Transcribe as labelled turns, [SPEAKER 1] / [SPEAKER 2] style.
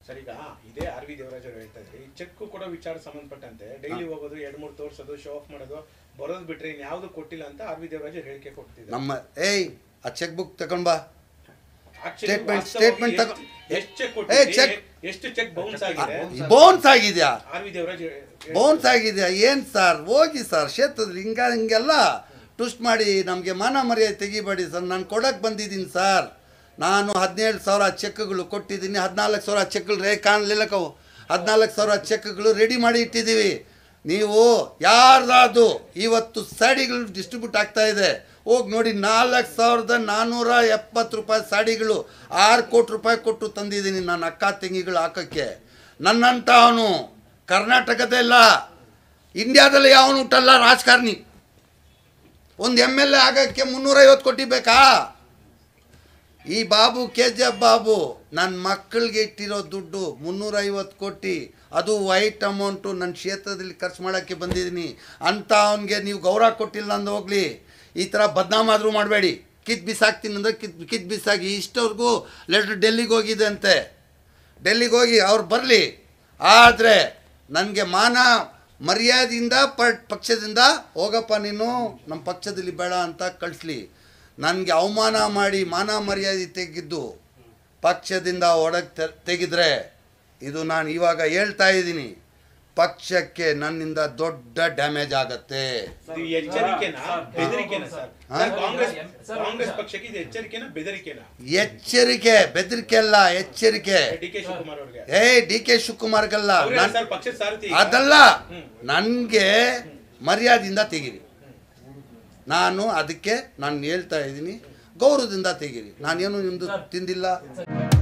[SPEAKER 1] Sir ಈಗ ಇದೇ R V Devaraj ಅವರು ಹೇಳ್ತಾ ಇದ್ರಿ ಚೆಕ್ ಕೊಡೋ ವಿಚಾರ ಸಂಬಂಧಪಟ್ಟಂತೆ ಡೈಲಿ ಹೋಗೋದು ಎರಡ್ ಮೂರು ತೋರ್ಸೋದು ಶೋ ಆಫ್ ಮಾಡೋದು ಬರೋದು ಬಿಟ್ರೆ ಇನ್ಯಾವುದು ಕೊಟ್ಟಿಲ್ಲ ಅಂತ ಆರ್ ವಿ ದೇವರಾಜ್ ಅವ್ರು ಹೇಳಿಕೆ ಕೊಡ್ತಿದ್ದಾರೆ
[SPEAKER 2] ನಮ್ಮ ಏಯ್ ಆ ಚೆಕ್ ಬುಕ್ ತಗೊಂಡ್ ಬಾ
[SPEAKER 1] Actually,
[SPEAKER 2] statement-
[SPEAKER 1] ವಾಸ್ತವವಾಗಿ
[SPEAKER 2] statement
[SPEAKER 1] ಎಷ್ಟು-
[SPEAKER 2] ತಗೊ-
[SPEAKER 1] ಎಷ್ಟು ಚೆಕ್
[SPEAKER 2] ಏ, check-
[SPEAKER 1] ಕೊಟ್ಟಿದ್ದೀರಿ ಎಷ್ಟು ಚೆಕ್ ಬೌನ್ಸ್ ಆಗಿದೆ
[SPEAKER 2] ಬೌನ್ಸ್ ಆಗಿದ್ಯಾ
[SPEAKER 1] ಆರ್ ವಿ ದೇವರಾಜ್ ಹೇಳ್-
[SPEAKER 2] ಬೌನ್ಸ್ ಆಗಿದೆಯಾ ಏನು ಸರ್ ಹೋಗಿ ಸರ್ ಕ್ಷೇತ್ರದಲ್ಲಿ ಹಿಂಗ ಹಿಂಗೆಲ್ಲ ಟುಸ್ಟ್ ಮಾಡಿ ನಮಗೆ ಮಾನ ಮರ್ಯಾದೆ ತೆಗಿಬೇಡಿ ಸರ್ ನಾನು ಕೊಡಕ್ಕೆ ಬಂದಿದ್ದೀನಿ ಸರ್ ನಾನು ಹದಿನೇಳು ಸಾವಿರ ಚೆಕ್ಗಳು ಕೊಟ್ಟಿದ್ದೀನಿ ಹದಿನಾಲ್ಕು ಸಾವಿರ ಚೆಕ್ಗಳು ರೇ ಕಾಣಲಿಲ್ಲ ಕವು ಹದಿನಾಲ್ಕು ಸಾವಿರ ಚೆಕ್ಗಳು ರೆಡಿ ಮಾಡಿ ಇಟ್ಟಿದ್ದೀವಿ ನೀವು ಯಾರ್ದಾದು ಇವತ್ತು ಸಾಡಿಗಳು ಡಿಸ್ಟ್ರಿಬ್ಯೂಟ್ ಆಗ್ತಾ ಇದೆ ಹೋಗಿ ನೋಡಿ ನಾಲ್ಕು ಸಾವಿರದ ನಾನ್ನೂರ ಎಪ್ಪತ್ತು ರೂಪಾಯಿ ಸಾಡಿಗಳು ಆರು ಕೋಟಿ ರೂಪಾಯಿ ಕೊಟ್ಟು ತಂದಿದ್ದೀನಿ ನನ್ನ ಅಕ್ಕ ತಂಗಿಗಳು ಹಾಕೋಕ್ಕೆ ನನ್ನಂತ ಅವನು ಕರ್ನಾಟಕದಲ್ಲ ಇಂಡಿಯಾದಲ್ಲಿ ಯಾವನು ಹುಟ್ಟಲ್ಲ ರಾಜಕಾರಣಿ ಒಂದು ಎಮ್ ಎಲ್ ಎ ಆಗೋಕ್ಕೆ ಮುನ್ನೂರೈವತ್ತು ಕೋಟಿ ಬೇಕಾ ಈ Babu K G F Babu ನನ್ನ ಮಕ್ಕಳಿಗೆ ಇಟ್ಟಿರೋ ದುಡ್ಡು ಮುನ್ನೂರೈವತ್ತು ಕೋಟಿ ಅದು ವೈಟ್ ಅಮೌಂಟು ನನ್ನ ಕ್ಷೇತ್ರದಲ್ಲಿ ಖರ್ಚು ಮಾಡೋಕ್ಕೆ ಬಂದಿದ್ದೀನಿ ಅಂತ ಅವನಿಗೆ ನೀವು ಗೌರವ ಕೊಟ್ಟಿಲ್ಲ ಅಂದು ಹೋಗಲಿ ಈ ಥರ ಬದನಾಮಾದರೂ ಮಾಡಬೇಡಿ ಕಿತ್ ಬಿಸಾಕ್ತೀನಿ ಅಂದರೆ ಕಿತ್ ಕಿತ್ ಬಿಸಾಗಿ ಇಷ್ಟವ್ರಿಗೂ ಲೆಟ್ರ್ ಡೆಲ್ಲಿಗೆ ಹೋಗಿದೆ ಅಂತೆ ಡೆಲ್ಲಿಗೆ ಹೋಗಿ ಅವ್ರು ಬರಲಿ ಆದರೆ ನನಗೆ ಮಾನ ಮರ್ಯಾದೆಯಿಂದ ಪ ಪಕ್ಷದಿಂದ ಹೋಗಪ್ಪ ನೀನು ನಮ್ಮ ಪಕ್ಷದಲ್ಲಿ ಬೇಡ ಅಂತ ಕಳಿಸ್ಲಿ ನನಗೆ ಅವಮಾನ ಮಾಡಿ ಮಾನ ಮರ್ಯಾದೆ ತೆಗೆದು ಪಕ್ಷದಿಂದ ಒಳಗೆ ತೆಗೆದ್ರೆ ಇದು ನಾನು ಇವಾಗ ಹೇಳ್ತಾ ಇದ್ದೀನಿ ಪಕ್ಷಕ್ಕೆ ನನ್ನಿಂದ ದೊಡ್ಡ ಡ್ಯಾಮೇಜ್ ಆಗತ್ತೆ
[SPEAKER 1] ಇದು ಎಚ್ಚರಿಕೆನಾ ಬೆದರಿಕೆನಾ ಸರ್
[SPEAKER 2] ಹಾ?
[SPEAKER 1] ಸರ್, ಕಾಂಗ್ರೆಸ್ ಕಾಂಗ್ರೆಸ್ ಪಕ್ಷಕ್ಕೆ ಇದು ಎಚ್ಚರಿಕೆನಾ ಬೆದರಿಕೆನಾ
[SPEAKER 2] ಎಚ್ಚರಿಕೆ ಬೆದರಿಕೆ ಅಲ್ಲ ಎಚ್ಚರಿಕೆ
[SPEAKER 1] ಡಿ ಕೆ ಶಿವಕುಮಾರ್ ಅವ್ರಿಗೆ
[SPEAKER 2] ಏ ಡಿ ಕೆ ಶಿವಕುಮಾರ್ಗಲ್ಲ
[SPEAKER 1] ಅವ್ರೇ
[SPEAKER 2] ನಾನು
[SPEAKER 1] ಸರ್ ಪಕ್ಷದ ಸಾರಥಿ ಈಗ.
[SPEAKER 2] ಅದಲ್ಲ
[SPEAKER 1] ಹ್ಮ್.
[SPEAKER 2] ನನಗೆ ಮರ್ಯಾದೆಯಿಂದ ತೆಗೀರಿ ನಾನು ಅದಕ್ಕೆ ನಾನು ಹೇಳ್ತಾ ಇದ್ದೀನಿ ಗೌರವದಿಂದ ತೆಗೀರಿ ನಾನೇನು ನಿಮ್ಮದು ತಿಂದಿಲ್ಲ